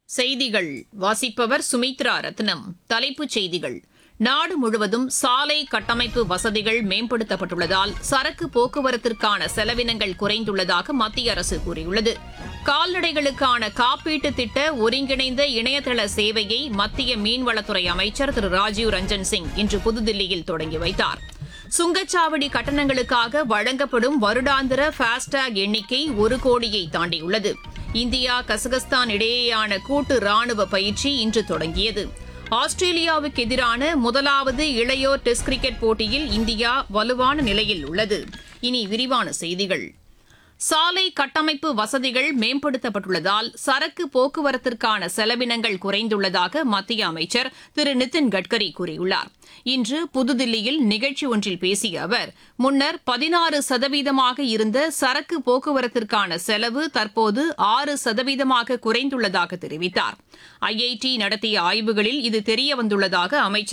செய்திகள் வாசிப்பவர் சுமித்ரா ரத்னம் தலைப்புச் செய்திகள் நாடு முழுவதும் சாலை கட்டமைப்பு வசதிகள் மேம்படுத்தப்பட்டுள்ளதால் சரக்கு போக்குவரத்திற்கான செலவினங்கள் குறைந்துள்ளதாக மத்திய அரசு கூறியுள்ளது கால்நடைகளுக்கான காப்பீட்டு திட்ட ஒருங்கிணைந்த இணையதள சேவையை மத்திய மீன்வளத்துறை அமைச்சர் திரு ராஜீவ் ரஞ்சன் சிங் இன்று புதுதில்லியில் தொடங்கி வைத்தார் சுங்கச்சாவடி கட்டணங்களுக்காக வழங்கப்படும் வருடாந்திர ஃபாஸ்டேக் எண்ணிக்கை ஒரு கோடியை தாண்டியுள்ளது இந்தியா கசகஸ்தான் இடையேயான கூட்டு ராணுவ பயிற்சி இன்று தொடங்கியது ஆஸ்திரேலியாவுக்கு எதிரான முதலாவது இளையோர் டெஸ்ட் கிரிக்கெட் போட்டியில் இந்தியா வலுவான நிலையில் உள்ளது இனி விரிவான செய்திகள் சாலை கட்டமைப்பு வசதிகள் மேம்படுத்தப்பட்டுள்ளதால் சரக்கு போக்குவரத்திற்கான செலவினங்கள் குறைந்துள்ளதாக மத்திய அமைச்சர் திரு நிதின் கட்கரி கூறியுள்ளார் இன்று புதுதில்லியில் நிகழ்ச்சி ஒன்றில் பேசிய அவர் முன்னர் பதினாறு சதவீதமாக இருந்த சரக்கு போக்குவரத்திற்கான செலவு தற்போது ஆறு சதவீதமாக குறைந்துள்ளதாக தெரிவித்தார் ஐஐடி நடத்திய ஆய்வுகளில் இது தெரியவந்துள்ளதாக அமைச்சர்